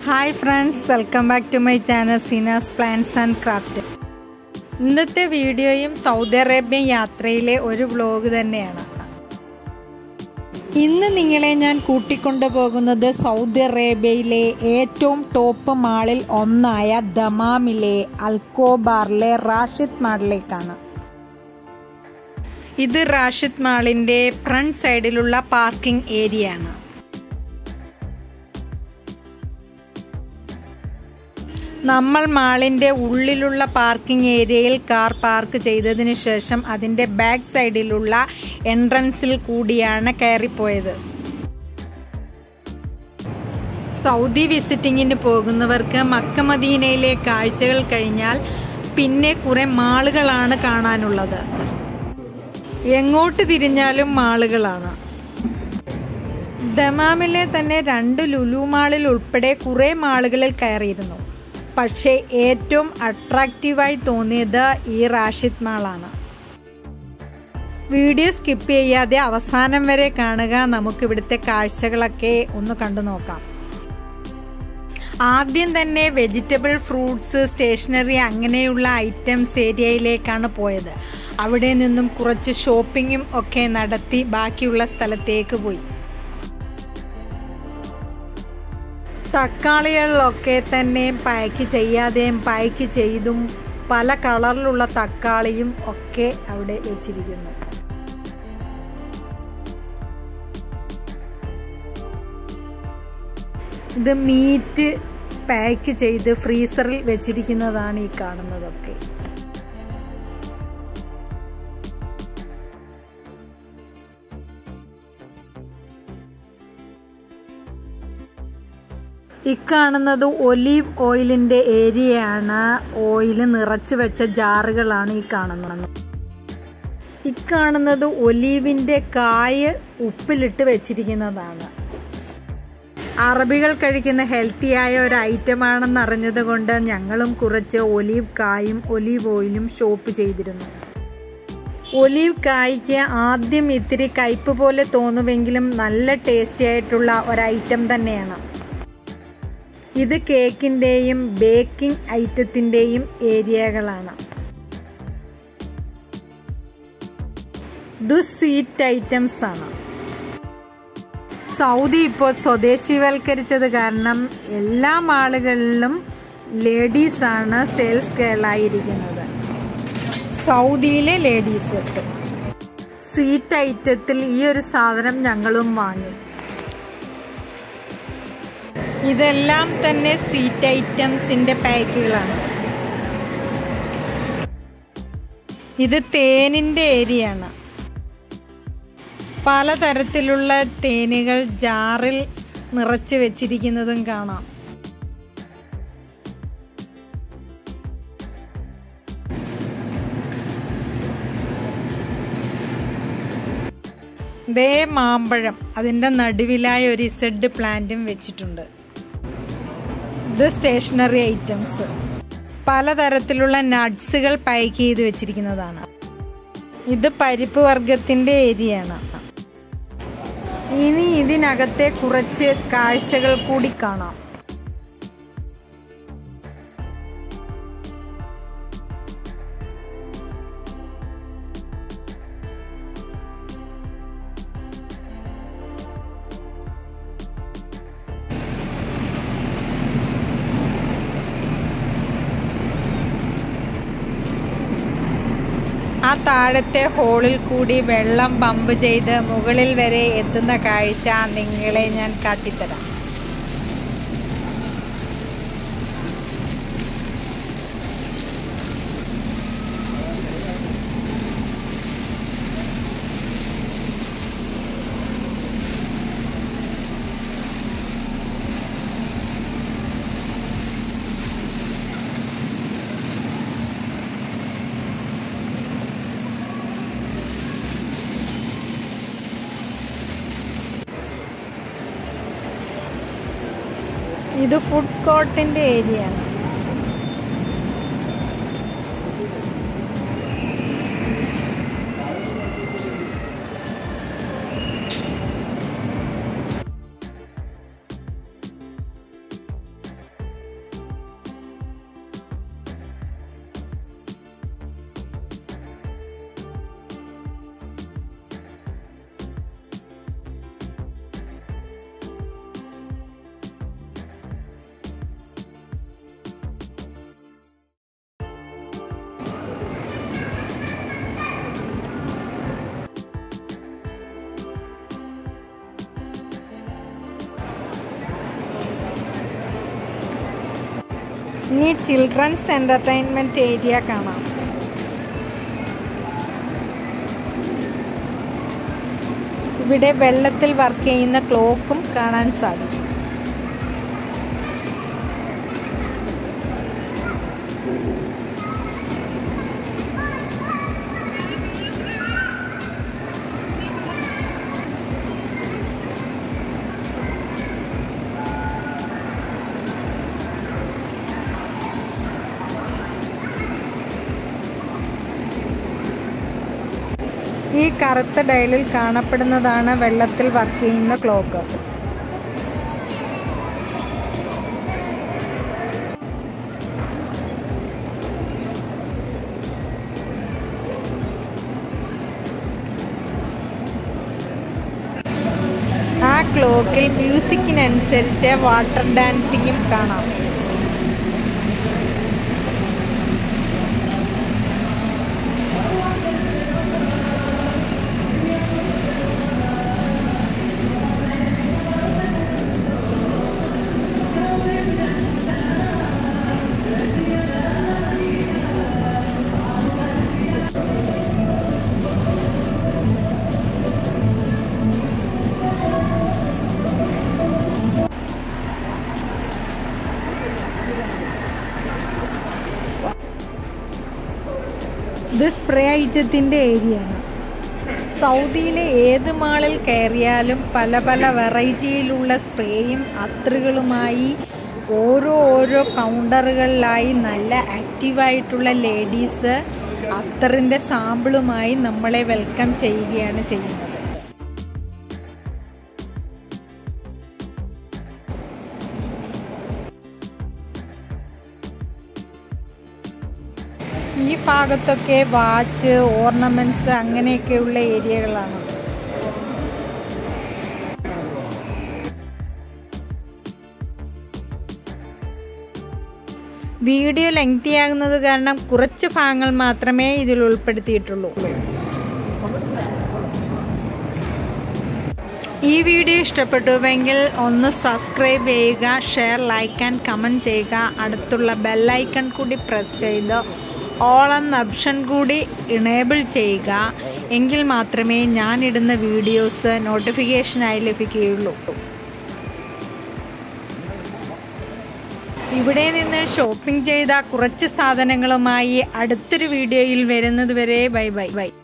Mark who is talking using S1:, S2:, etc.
S1: hi friends welcome back to my channel Seena's plans and craft ഇന്നത്തെ വീഡിയോയും Saudi Arabian യാത്രയിലെ ഒരു വ്ലോഗ് തന്നെയാണ് ഇന്ന് നിങ്ങളെ ഞാൻ കൂട്ടിക്കൊണ്ടു പോകുന്നത് സൗദി അറേബ്യയിലെ ഏറ്റവും ടോപ്പ് മാളിൽ ഒന്നായ ദമാമിലെ അൽക്കോബാറിലെ റാഷിദ് മാളിലേക്കാണ് ഇത് റാഷിദ് മാളിന്റെ ഫ്രണ്ട് സൈഡിലുള്ള പാർക്കിംഗ് ഏരിയ ആണ് നമ്മൾ മാളിന്റെ ഉള്ളിലുള്ള പാർക്കിംഗ് ഏരിയയിൽ കാർ പാർക്ക് ചെയ്തതിനു ശേഷം അതിന്റെ ബാക്ക് സൈഡിലുള്ള എൻട്രൻസിൽ കൂടിയാണ് കയറിപ്പോയത് സൗദി വിസിറ്റിങ്ങിന് പോകുന്നവർക്ക് മക്കമദീനയിലെ കാഴ്ചകൾ കഴിഞ്ഞാൽ പിന്നെ കുറെ മാളുകളാണ് കാണാനുള്ളത് എങ്ങോട്ട് തിരിഞ്ഞാലും മാളുകളാണ് ദമാമിലെ തന്നെ രണ്ട് ലുലു മാളിൽ ഉൾപ്പെടെ കുറെ മാളുകളിൽ കയറിയിരുന്നു പക്ഷേ ഏറ്റവും അട്രാക്റ്റീവായി തോന്നിയത് ഈ റാഷിദ് മാളാണ് വീഡിയോ സ്കിപ്പ് ചെയ്യാതെ അവസാനം വരെ കാണുക നമുക്ക് ഇവിടുത്തെ കാഴ്ചകളൊക്കെ ഒന്ന് കണ്ടു നോക്കാം ആദ്യം തന്നെ വെജിറ്റബിൾ ഫ്രൂട്ട്സ് സ്റ്റേഷനറി അങ്ങനെയുള്ള ഐറ്റംസ് ഏരിയയിലേക്കാണ് പോയത് അവിടെ നിന്നും കുറച്ച് ഷോപ്പിങ്ങും ഒക്കെ നടത്തി ബാക്കിയുള്ള സ്ഥലത്തേക്ക് പോയി തക്കാളികളിലൊക്കെ തന്നെ പാക്ക് ചെയ്യാതെയും പാക്ക് ചെയ്തും പല കളറിലുള്ള തക്കാളിയും ഒക്കെ അവിടെ വെച്ചിരിക്കുന്നു ഇത് മീറ്റ് പാക്ക് ചെയ്ത് ഫ്രീസറിൽ വെച്ചിരിക്കുന്നതാണ് ഈ കാണുന്നതൊക്കെ ഇക്കാണുന്നത് ഒലീവ് ഓയിലിന്റെ ഏരിയയാണ് ഓയിൽ നിറച്ചു വെച്ച ജാറുകളാണ് ഈ കാണുന്നത് ഇക്കാണുന്നത് ഒലീവിന്റെ കായ് ഉപ്പിലിട്ട് വെച്ചിരിക്കുന്നതാണ് അറബികൾ കഴിക്കുന്ന ഹെൽത്തിയായ ഒരു ഐറ്റമാണെന്ന് അറിഞ്ഞത് കൊണ്ട് ഞങ്ങളും കുറച്ച് ഒലീവ് കായും ഒലീവ് ഓയിലും ഷോപ്പ് ചെയ്തിരുന്നു ഒലീവ് കായ്ക്ക് ആദ്യം ഇത്തിരി കയ്പ് പോലെ തോന്നുമെങ്കിലും നല്ല ടേസ്റ്റി ആയിട്ടുള്ള ഒരു ഐറ്റം തന്നെയാണ് ഇത് കേക്കിൻ്റെയും ബേക്കിംഗ് ഐറ്റത്തിൻ്റെയും ഏരിയകളാണ് ഇത് സ്വീറ്റ് ഐറ്റംസ് ആണ് സൗദി ഇപ്പോൾ സ്വദേശിവൽക്കരിച്ചത് കാരണം എല്ലാ മാളുകളിലും ലേഡീസ് ആണ് സെയിൽസ് ഗേളായിരിക്കുന്നത് സൗദിയിലെ ലേഡീസ് സ്വീറ്റ് ഐറ്റത്തിൽ ഈ ഒരു സാധനം ഞങ്ങളും വാങ്ങി ഇതെല്ലാം തന്നെ സ്വീറ്റ് ഐറ്റംസിന്റെ പാക്കുകളാണ് ഇത് തേനിന്റെ ഏരിയ ആണ് പലതരത്തിലുള്ള തേനുകൾ ജാറിൽ നിറച്ച് വെച്ചിരിക്കുന്നതും കാണാം ദേ മാമ്പഴം അതിൻ്റെ നടുവിലായ ഒരു ഇസഡ് പ്ലാന്റും വെച്ചിട്ടുണ്ട് ഇത് സ്റ്റേഷനറി ഐറ്റംസ് പലതരത്തിലുള്ള നട്ട്സുകൾ പാക്ക് ചെയ്ത് വെച്ചിരിക്കുന്നതാണ് ഇത് പരിപ്പ് വർഗത്തിന്റെ ഏരിയ ആണ് ഇനി ഇതിനകത്തെ കുറച്ച് കാഴ്ചകൾ കൂടി കാണാം ആ താഴത്തെ ഹോളിൽ കൂടി വെള്ളം പമ്പ് ചെയ്ത് മുകളിൽ വരെ എത്തുന്ന കാഴ്ച നിങ്ങളെ ഞാൻ കാട്ടിത്തരാം ഇത് ഫുഡ് കോർട്ടിന്റെ ഏരിയ ആണ് ഇനി ചിൽഡ്രൻസ് എൻ്റർടൈൻമെൻറ്റ് ഏരിയ കാണാം ഇവിടെ വെള്ളത്തിൽ വർക്ക് ചെയ്യുന്ന ക്ലോക്കും കാണാൻ സാധിക്കും ഈ കറുത്ത ഡയലിൽ കാണപ്പെടുന്നതാണ് വെള്ളത്തിൽ വർക്ക് ചെയ്യുന്ന ക്ലോക്ക് ആ ക്ലോക്കിൽ മ്യൂസിക്കിനനുസരിച്ച് വാട്ടർ ഡാൻസിങ്ങും കാണാം ഇത് സ്പ്രേ ഐറ്റത്തിൻ്റെ ഏരിയയാണ് സൗദിയിലെ ഏത് മാളിൽ കയറിയാലും പല പല വെറൈറ്റിയിലുള്ള സ്പ്രേയും അത്തറുകളുമായി ഓരോ ഓരോ കൗണ്ടറുകളിലായി നല്ല ആക്റ്റീവായിട്ടുള്ള ലേഡീസ് അത്തറിൻ്റെ സാമ്പിളുമായി നമ്മളെ വെൽക്കം ചെയ്യുകയാണ് ചെയ്യുന്നത് ഈ ഭാഗത്തൊക്കെ വാച്ച് ഓർണമെന്റ്സ് അങ്ങനെയൊക്കെയുള്ള ഏരിയകളാണ് വീഡിയോ ലെങ്തി ആകുന്നത് കാരണം കുറച്ച് ഭാഗങ്ങൾ മാത്രമേ ഇതിൽ ഉൾപ്പെടുത്തിയിട്ടുള്ളൂ ഈ വീഡിയോ ഇഷ്ടപ്പെട്ടുവെങ്കിൽ ഒന്ന് സബ്സ്ക്രൈബ് ചെയ്യുക ഷെയർ ലൈക്ക് ആൻഡ് കമൻറ്റ് ചെയ്യുക അടുത്തുള്ള ബെല്ലൈക്കൺ കൂടി പ്രസ് ചെയ്ത് ഓൾ എന്ന ഓപ്ഷൻ കൂടി ഇണേബിൾ ചെയ്യുക എങ്കിൽ മാത്രമേ ഞാനിടുന്ന വീഡിയോസ് നോട്ടിഫിക്കേഷനായി ലഭിക്കുകയുള്ളൂ ഇവിടെ നിന്ന് ഷോപ്പിംഗ് ചെയ്ത കുറച്ച് സാധനങ്ങളുമായി അടുത്തൊരു വീഡിയോയിൽ വരുന്നത് വരെ ബൈ ബൈ ബൈ